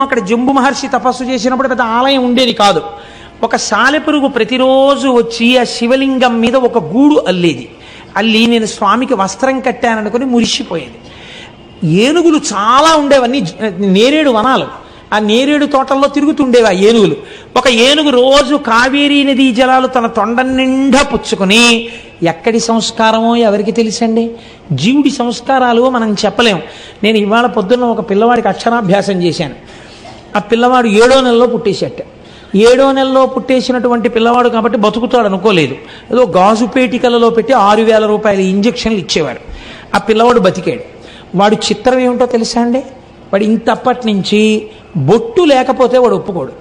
అక్కడ జంబు మహర్షి తపస్సు చేసినప్పుడు పెద్ద ఆలయం ఉండేది కాదు ఒక సాలెపురుగు ప్రతిరోజు వచ్చి ఆ శివలింగం మీద ఒక గూడు అల్లేది అల్లి నేను స్వామికి వస్త్రం కట్టాననుకుని మురిసిపోయేది ఏనుగులు చాలా ఉండేవన్నీ జ- నేరేడు వనాలు ఆ నేరేడు తోటల్లో తిరుగుతుండేవి ఆ ఏనుగులు ఒక ఏనుగు రోజు కావేరీ నదీ జలాలు తన తొండ నిండా పుచ్చుకొని ఎక్కడి సంస్కారమో ఎవరికి తెలుసండి జీవుడి సంస్కారాలు మనం చెప్పలేం నేను ఇవాళ పొద్దున్న ఒక పిల్లవాడికి అక్షరాభ్యాసం చేశాను ఆ పిల్లవాడు ఏడో నెలలో పుట్టేసేట ఏడో నెలలో పుట్టేసినటువంటి పిల్లవాడు కాబట్టి బతుకుతాడు అనుకోలేదు ఏదో గాజు పేటికలలో పెట్టి ఆరు వేల రూపాయల ఇంజక్షన్లు ఇచ్చేవారు ఆ పిల్లవాడు బతికాడు వాడు చిత్రం ఏమిటో తెలుసా అండి వాడు ఇంతప్పటి నుంచి బొట్టు లేకపోతే వాడు ఒప్పుకోడు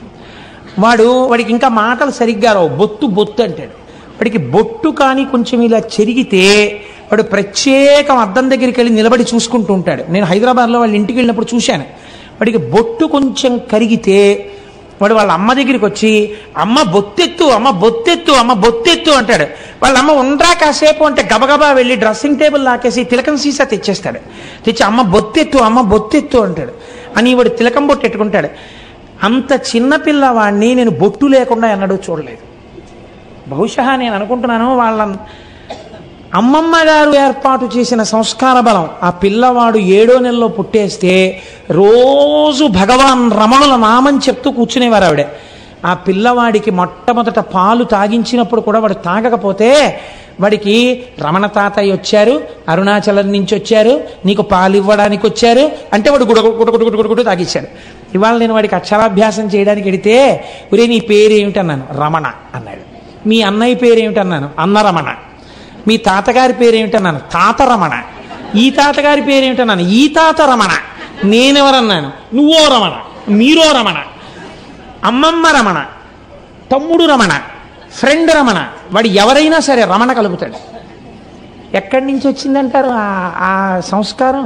వాడు వాడికి ఇంకా మాటలు సరిగ్గా రావు బొత్తు బొత్తు అంటాడు వాడికి బొట్టు కానీ కొంచెం ఇలా చెరిగితే వాడు ప్రత్యేకం అద్దం దగ్గరికి వెళ్ళి నిలబడి చూసుకుంటూ ఉంటాడు నేను హైదరాబాద్లో వాళ్ళ ఇంటికి వెళ్ళినప్పుడు చూశాను వాడికి బొట్టు కొంచెం కరిగితే వాడు వాళ్ళ అమ్మ దగ్గరికి వచ్చి అమ్మ బొత్తెత్తు అమ్మ బొత్తెత్తు అమ్మ బొత్తెత్తు అంటాడు వాళ్ళ అమ్మ ఉండరా కాసేపు అంటే గబగబా వెళ్ళి డ్రెస్సింగ్ టేబుల్ లాకేసి తిలకం సీసా తెచ్చేస్తాడు తెచ్చి అమ్మ బొత్తెత్తు అమ్మ బొత్తెత్తు అంటాడు అని వాడు తిలకం బొట్టు ఎట్టుకుంటాడు అంత చిన్న పిల్లవాడిని నేను బొట్టు లేకుండా ఎన్నడూ చూడలేదు బహుశా నేను అనుకుంటున్నాను వాళ్ళ అమ్మమ్మ గారు ఏర్పాటు చేసిన సంస్కార బలం ఆ పిల్లవాడు ఏడో నెలలో పుట్టేస్తే రోజు భగవాన్ రమణుల నామం చెప్తూ కూర్చునేవారు ఆవిడ ఆ పిల్లవాడికి మొట్టమొదట పాలు తాగించినప్పుడు కూడా వాడు తాగకపోతే వాడికి రమణ తాతయ్య వచ్చారు అరుణాచలం నుంచి వచ్చారు నీకు పాలు ఇవ్వడానికి వచ్చారు అంటే వాడు గుడ గుడ గుడ గుడ గుడ గుడ తాగిచ్చాడు ఇవాళ నేను వాడికి అక్షరాభ్యాసం చేయడానికి వెడితే ఒరే నీ పేరు ఏమిటన్నాను రమణ అన్నాడు మీ అన్నయ్య పేరు ఏమిటన్నాను అన్న రమణ మీ తాతగారి పేరు ఏమిటన్నాను తాత రమణ ఈ తాతగారి పేరు ఏమిటన్నాను ఈ తాత రమణ నేనెవరన్నాను నువ్వో రమణ మీరో రమణ అమ్మమ్మ రమణ తమ్ముడు రమణ ఫ్రెండ్ రమణ వాడు ఎవరైనా సరే రమణ కలుపుతాడు ఎక్కడి నుంచి వచ్చిందంటారు ఆ- ఆ సంస్కారం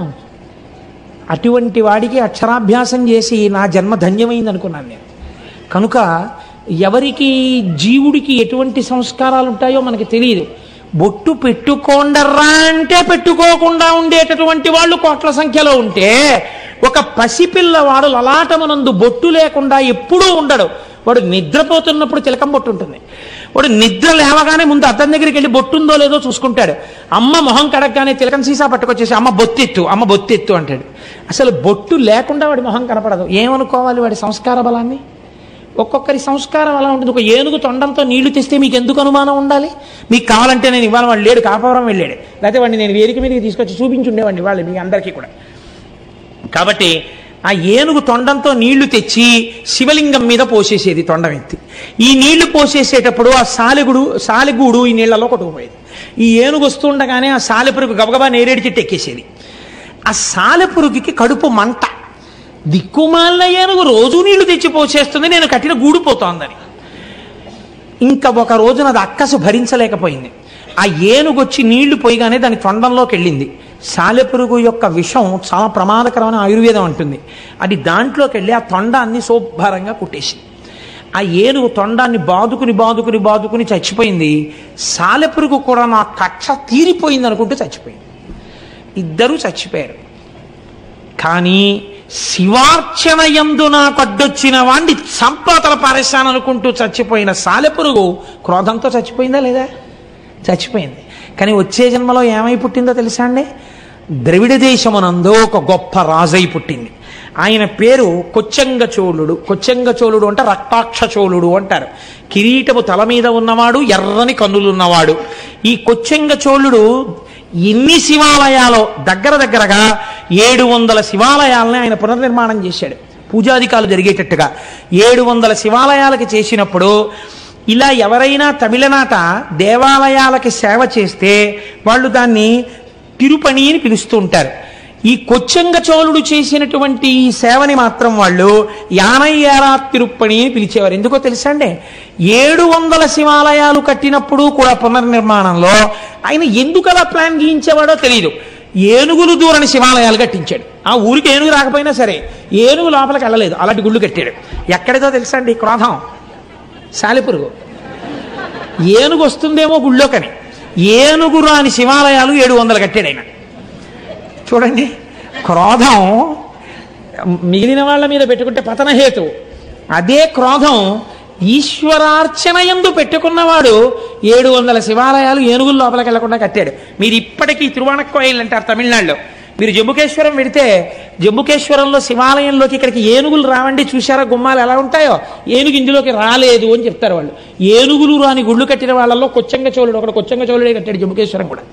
అటువంటి వాడికి అక్షరాభ్యాసం చేసి నా జన్మ ధన్యమైంది అనుకున్నాను నేను కనుక ఎవరికి జీవుడికి ఎటువంటి సంస్కారాలు ఉంటాయో మనకి తెలియదు బొట్టు పెట్టుకోండర్రా అంటే పెట్టుకోకుండా ఉండేటటువంటి వాళ్ళు కోట్ల సంఖ్యలో ఉంటే ఒక పసిపిల్లవాడు లలాటమునందు బొట్టు లేకుండా ఎప్పుడూ ఉండడు వాడు నిద్రపోతున్నప్పుడు తిలకం బొట్టు ఉంటుంది వాడు నిద్ర లేవగానే ముందు అద్దం దగ్గరికి వెళ్ళి బొట్టుందో లేదో చూసుకుంటాడు అమ్మ మొహం కడగగానే తిలకం సీసా పట్టుకొచ్చేసి అమ్మ బొత్తెత్తు అమ్మ బొత్తెత్తు అంటాడు అసలు బొట్టు లేకుండా వాడి మొహం కనపడదు ఏమనుకోవాలి వాడి సంస్కార బలాన్ని ఒక్కొక్కరి సంస్కారం అలా ఉంటుంది ఒక ఏనుగు తొండంతో నీళ్లు తెస్తే మీకు ఎందుకు అనుమానం ఉండాలి మీకు కావాలంటే నేను ఇవాళ వాడు లేడు కాపవరం వెళ్ళాడు లేకపోతే వాడిని నేను వేదిక మీదకి తీసుకొచ్చి చూపించుండేవాడిని వాళ్ళు మీ అందరికీ కూడా కాబట్టి ఆ ఏనుగు తొండంతో నీళ్లు తెచ్చి శివలింగం మీద పోసేసేది తొండం ఎత్తి ఈ నీళ్లు పోసేసేటప్పుడు ఆ సాలెగుడు సాలెగూడు ఈ నీళ్లలో కొట్టుకుపోయేది ఈ ఏనుగు వస్తుండగానే ఆ సాలెపురుగు గబగబా నేరేడు చెట్టు ఎక్కేసేది ఆ సాలెపురుగుకి కడుపు మంట దిక్కుమాలిన ఏనుగు రోజు నీళ్లు తెచ్చి పోసేస్తుంది నేను కట్టిన గూడిపోతోందని ఇంకా ఒక రోజున అది అక్కసు భరించలేకపోయింది ఆ ఏనుగు వచ్చి నీళ్లు పోయిగానే దాని తొండంలోకి వెళ్ళింది సాలెపురుగు యొక్క విషం చాలా ప్రమాదకరమైన ఆయుర్వేదం అంటుంది అది దాంట్లోకి వెళ్ళి ఆ తొండాన్ని శుభ్రంగా కుట్టేసింది ఆ ఏనుగు తొండాన్ని బాదుకుని బాదుకుని బాదుకుని చచ్చిపోయింది సాలెపురుగు కూడా నా కక్ష తీరిపోయింది అనుకుంటూ చచ్చిపోయింది ఇద్దరూ చచ్చిపోయారు కానీ శివార్చన యందు నాకు అడ్డొచ్చిన వాణ్ణి సంపాతల పారేశాననుకుంటూ చచ్చిపోయిన సాలెపురుగు క్రోధంతో చచ్చిపోయిందా లేదా చచ్చిపోయింది కానీ వచ్చే జన్మలో ఏమై పుట్టిందో తెలుసా అండి ద్రవిడ దేశమునందు ఒక గొప్ప రాజై పుట్టింది ఆయన పేరు కొచ్చంగ చోళుడు కొచ్చంగ చోళుడు అంటే రక్తాక్ష చోళుడు అంటారు కిరీటము తల మీద ఉన్నవాడు ఎర్రని కన్నులు ఉన్నవాడు ఈ కొచ్చంగ చోళుడు ఎన్ని శివాలయాలో దగ్గర దగ్గరగా ఏడు వందల శివాలయాలని ఆయన పునర్నిర్మాణం చేశాడు పూజాధికాలు జరిగేటట్టుగా ఏడు వందల శివాలయాలకి చేసినప్పుడు ఇలా ఎవరైనా తమిళనాట దేవాలయాలకి సేవ చేస్తే వాళ్ళు దాన్ని తిరుపణి అని పిలుస్తూ ఉంటారు ఈ కొచ్చంగ చోళుడు చేసినటువంటి ఈ సేవని మాత్రం వాళ్ళు యానయ్యారా తిరుప్పణి అని పిలిచేవారు ఎందుకో తెలుసా అండి ఏడు వందల శివాలయాలు కట్టినప్పుడు కూడా పునర్నిర్మాణంలో ఆయన ఎందుకు అలా ప్లాన్ గీయించేవాడో తెలియదు ఏనుగులు దూరని శివాలయాలు కట్టించాడు ఆ ఊరికి ఏనుగు రాకపోయినా సరే ఏనుగు లోపలికి వెళ్ళలేదు అలాంటి గుళ్ళు కట్టాడు ఎక్కడిదో తెలుసా అండి ఈ క్రోధం సాలిపురుగు ఏనుగు వస్తుందేమో గుళ్ళోకని ఏనుగు రాని శివాలయాలు ఏడు వందలు కట్టాడు ఆయన చూడండి క్రోధం మిగిలిన వాళ్ళ మీద పెట్టుకుంటే పతనహేతు అదే క్రోధం ఈశ్వరార్చన ఎందు పెట్టుకున్నవాడు ఏడు వందల శివాలయాలు ఏనుగుల లోపలికి వెళ్లకుండా కట్టాడు మీరు ఇప్పటికీ తిరువాణక్కోయిల్ అంటారు తమిళనాడులో మీరు జంబుకేశ్వరం వెడితే జంబుకేశ్వరంలో శివాలయంలోకి ఇక్కడికి ఏనుగులు రావండి చూసారా గుమ్మాలు ఎలా ఉంటాయో ఏనుగు ఇందులోకి రాలేదు అని చెప్తారు వాళ్ళు ఏనుగులు రాని గుళ్ళు కట్టిన వాళ్ళలో కొచ్చంగ చోళుడు ఒకడు కొచ్చంగ చోళుడే కట్టాడు జంబుకేశ్వరం కూడా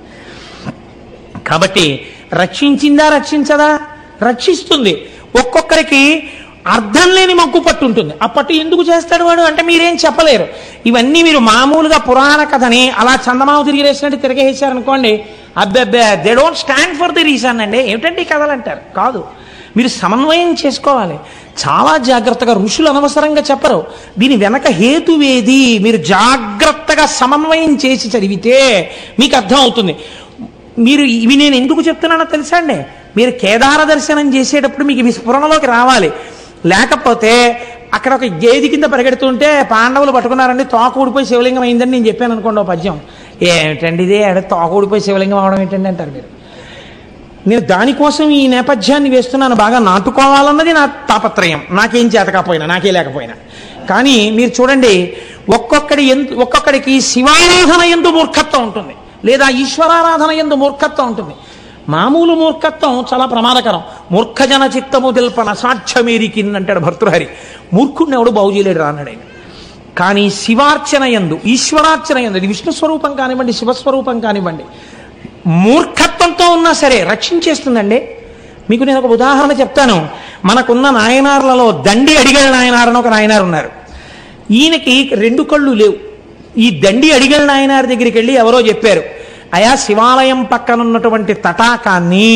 కాబట్టి రక్షించిందా రక్షించదా రక్షిస్తుంది ఒక్కొక్కరికి అర్థం లేని మగ్గు పట్టు ఉంటుంది ఆ పట్టు ఎందుకు చేస్తాడు వాడు అంటే మీరేం చెప్పలేరు ఇవన్నీ మీరు మామూలుగా పురాణ కథని అలా చందమామ తిరిగి వేసినట్టు తిరగేసారనుకోండి అబ్బెబ్బే they don't stand for the reason అండి ఏమిటంటే ఈ కథలు అంటారు కాదు మీరు సమన్వయం చేసుకోవాలి చాలా జాగ్రత్తగా ఋషులు అనవసరంగా చెప్పరు దీని వెనక హేతువేది మీరు జాగ్రత్తగా సమన్వయం చేసి చదివితే మీకు అర్థం అవుతుంది మీరు ఇవి నేను ఎందుకు చెప్తున్నానో తెలుసా అండి మీరు కేదార దర్శనం చేసేటప్పుడు మీకు ఇవి స్ఫురణలోకి రావాలి లేకపోతే అక్కడ ఒక గేది కింద పరిగెడుతుంటే పాండవులు పట్టుకున్నారండి తోక ఊడిపోయి శివలింగం అయిందని నేను చెప్పాను అనుకోండి ఒక పద్యం ఏమిటండి ఇది ఆడ తోక ఊడిపోయి శివలింగం అవడం ఏంటండి అంటారు మీరు నేను దానికోసం ఈ నేపథ్యాన్ని వేస్తున్నాను బాగా నాటుకోవాలన్నది నా తాపత్రయం నాకేం చేత కాకపోయినా నాకే లేకపోయినా కానీ మీరు చూడండి ఒక్కొక్కడి ఎందు ఒక్కొక్కడికి శివారాధన ఎందు మూర్ఖత్వం ఉంటుంది లేదా ఈశ్వరారాధన ఎందు మూర్ఖత్వం ఉంటుంది మామూలు మూర్ఖత్వం చాలా ప్రమాదకరం మూర్ఖజన చిత్తము తెల్పన సాక్ష్యమేరికిన్ అంటాడు భర్తృహరి మూర్ఖుడిని ఎవడు బాగు చేయలేడు రా అన్నాడు ఆయన కానీ శివార్చన ఎందు ఈశ్వరార్చన ఎందు ఇది విష్ణు స్వరూపం కానివ్వండి శివస్వరూపం కానివ్వండి మూర్ఖత్వంతో ఉన్నా సరే రక్షించేస్తుందండి మీకు నేను ఒక ఉదాహరణ చెప్తాను మనకున్న నాయనార్లలో దండి అడిగల నాయనార్ అని ఒక నాయనారు ఉన్నారు ఈయనకి రెండు కళ్ళు లేవు ఈ దండి అడిగల నాయనార్ దగ్గరికి వెళ్ళి ఎవరో చెప్పారు అయా శివాలయం పక్కనున్నటువంటి తటాకాన్ని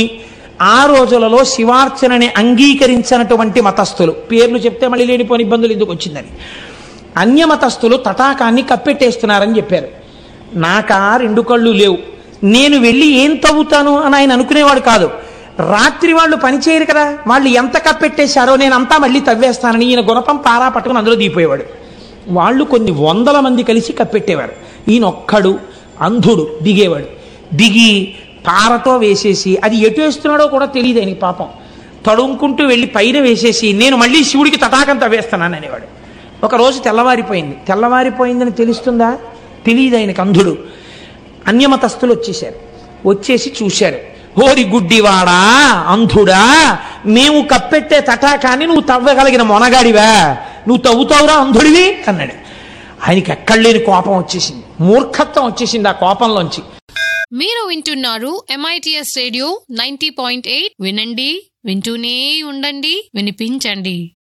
ఆ రోజులలో శివార్చనని అంగీకరించినటువంటి మతస్థులు పేర్లు చెప్తే మళ్ళీ లేనిపోని ఇబ్బందులు ఎందుకు వచ్చిందని అన్యమతస్థులు తటాకాన్ని కప్పెట్టేస్తున్నారని చెప్పారు నాకా రెండు కళ్ళు లేవు నేను వెళ్ళి ఏం తవ్వుతాను అని ఆయన అనుకునేవాడు కాదు రాత్రి వాళ్ళు పనిచేయరు కదా వాళ్ళు ఎంత కప్పెట్టేశారో నేను అంతా మళ్ళీ తవ్వేస్తానని ఈయన గుణపం పారా పట్టుకుని అందులో దిగిపోయేవాడు వాళ్ళు కొన్ని వందల మంది కలిసి కప్పెట్టేవారు ఈయన ఒక్కడు అంధుడు దిగేవాడు దిగి పారతో వేసేసి అది ఎటు వేస్తున్నాడో కూడా తెలియదు ఆయనకి పాపం తడుముకుంటూ వెళ్ళి పైన వేసేసి నేను మళ్ళీ శివుడికి తటాకం తవ్వేస్తున్నాను అనేవాడు ఒక రోజు తెల్లవారిపోయింది తెల్లవారిపోయిందని తెలుస్తుందా తెలియదు ఆయనకు అంధుడు అన్యమతస్థులు వచ్చేశారు వచ్చేసి చూశారు హోరి గుడ్డివాడా అంధుడా మేము కప్పెట్టే తటాకాన్ని నువ్వు తవ్వగలిగిన మొనగాడివా నువ్వు తవ్వుతావురా అంధుడివి అన్నాడు ఆయనకి ఎక్కడ లేని కోపం వచ్చేసింది మూర్ఖత్వం వచ్చేసింది ఆ కోపంలోంచి మీరు వింటున్నారు MITS radio ninety point eight వినండి వింటూనే ఉండండి వినిపించండి